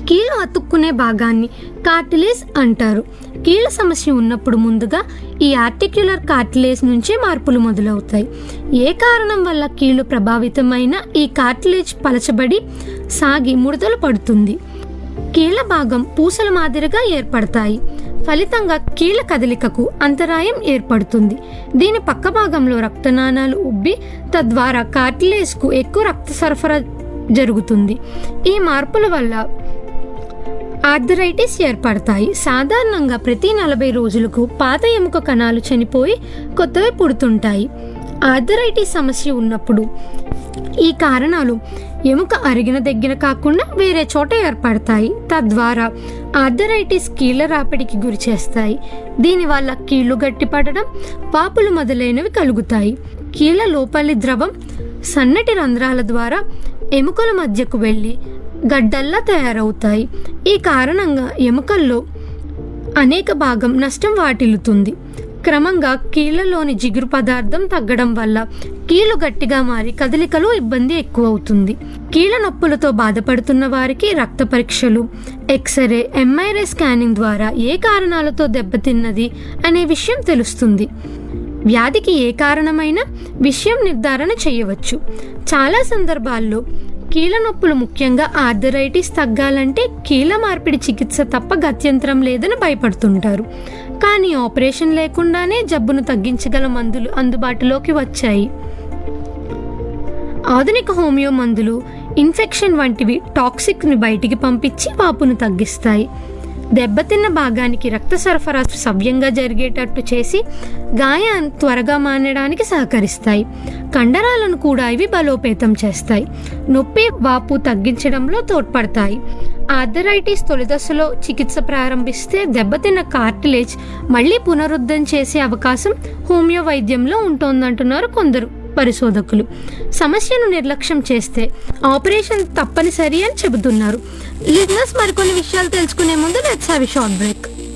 కీళ్ళు అతుక్కునే భాగాన్ని కార్టిలేజ్ అంటారు కీళ్ళ సమస్య ఉన్నప్పుడు ముందుగా ఈ ఆర్టిక్యులర్ కార్టిలేజ్ నుంచే మార్పులు మొదలవుతాయి ఏ కారణం వల్ల కీళ్ళు ప్రభావితమైన ఈ కార్టిలేజ్ పలచబడి సాగి ముడతలు పడుతుంది కీళ్ళ భాగం పూసల మాదిరిగా ఏర్పడతాయి ఫలితంగా కీళ్ళ కదలికకు అంతరాయం ఏర్పడుతుంది దీని పక్క భాగంలో రక్తనాళాలు ఉబ్బి తద్వారా కార్టిలేజ్కు ఎక్కువ రక్త సరఫరా జరుగుతుంది ఈ మార్పుల వల్ల ఆర్థరైటిస్ ఏర్పడతాయి సాధారణంగా ప్రతి నలభై రోజులకు పాత ఎముక కణాలు చనిపోయి కొత్తవి పుడుతుంటాయి ఆర్థరైటిస్ సమస్య ఉన్నప్పుడు ఈ కారణాలు ఎముక అరిగిన దగ్గర కాకుండా వేరే చోట ఏర్పడతాయి తద్వారా ఆర్థరైటిస్ కీళ్ళ రాపిడికి గురి చేస్తాయి దీనివల్ల కీళ్లు గట్టిపడడం వాపులు మొదలైనవి కలుగుతాయి కీళ్ళ లోపలి ద్రవం సన్నటి రంధ్రాల ద్వారా ఎముకల మధ్యకు వెళ్ళి గడ్డల్లా తయారవుతాయి ఈ కారణంగా ఎముకల్లో అనేక భాగం నష్టం వాటిల్లుతుంది క్రమంగా కీళ్ళలోని జిగురు పదార్థం తగ్గడం వల్ల కీళ్ళు గట్టిగా మారి కదలికలో ఇబ్బంది ఎక్కువ అవుతుంది కీళ్ళ నొప్పులతో బాధపడుతున్న వారికి రక్త పరీక్షలు ఎక్స్రే ఎంఐఆర్ఐ స్కానింగ్ ద్వారా ఏ కారణాలతో దెబ్బతిన్నది అనే విషయం తెలుస్తుంది వ్యాధికి ఏ కారణమైన విషయం నిర్ధారణ చేయవచ్చు చాలా సందర్భాల్లో కీళ్ళ నొప్పులు ముఖ్యంగా ఆర్థరైటిస్ తగ్గాలంటే కీళ్ళ మార్పిడి చికిత్స తప్ప గత్యంతరం లేదని భయపడుతుంటారు కానీ ఆపరేషన్ లేకుండానే జబ్బును తగ్గించగల మందులు అందుబాటులోకి వచ్చాయి ఆధునిక హోమియో మందులు ఇన్ఫెక్షన్ వంటివి టాక్సిక్ని బయటికి పంపించి వాపును తగ్గిస్తాయి దెబ్బతిన్న భాగానికి రక్త సరఫరా సవ్యంగా జరిగేటట్టు చేసి గాయాన్ని త్వరగా మానడానికి సహకరిస్తాయి కండరాలను కూడా ఇవి బలోపేతం చేస్తాయి నొప్పి వాపు తగ్గించడంలో తోడ్పడతాయి ఆర్థరైటిస్ తొలిదశలో చికిత్స ప్రారంభిస్తే దెబ్బతిన్న కార్టిలేజ్ మళ్ళీ పునరుద్ధరణ చేసే అవకాశం హోమియో వైద్యంలో ఉంటోందంటున్నారు కొందరు పరిశోధకులు సమస్యను నిర్లక్ష్యం చేస్తే ఆపరేషన్ తప్పనిసరి అని చెబుతున్నారు లిజినెస్ మరికొన్ని విషయాలు తెలుసుకునే ముందు లెట్స్ హ్యావ్ షార్ట్ బ్రేక్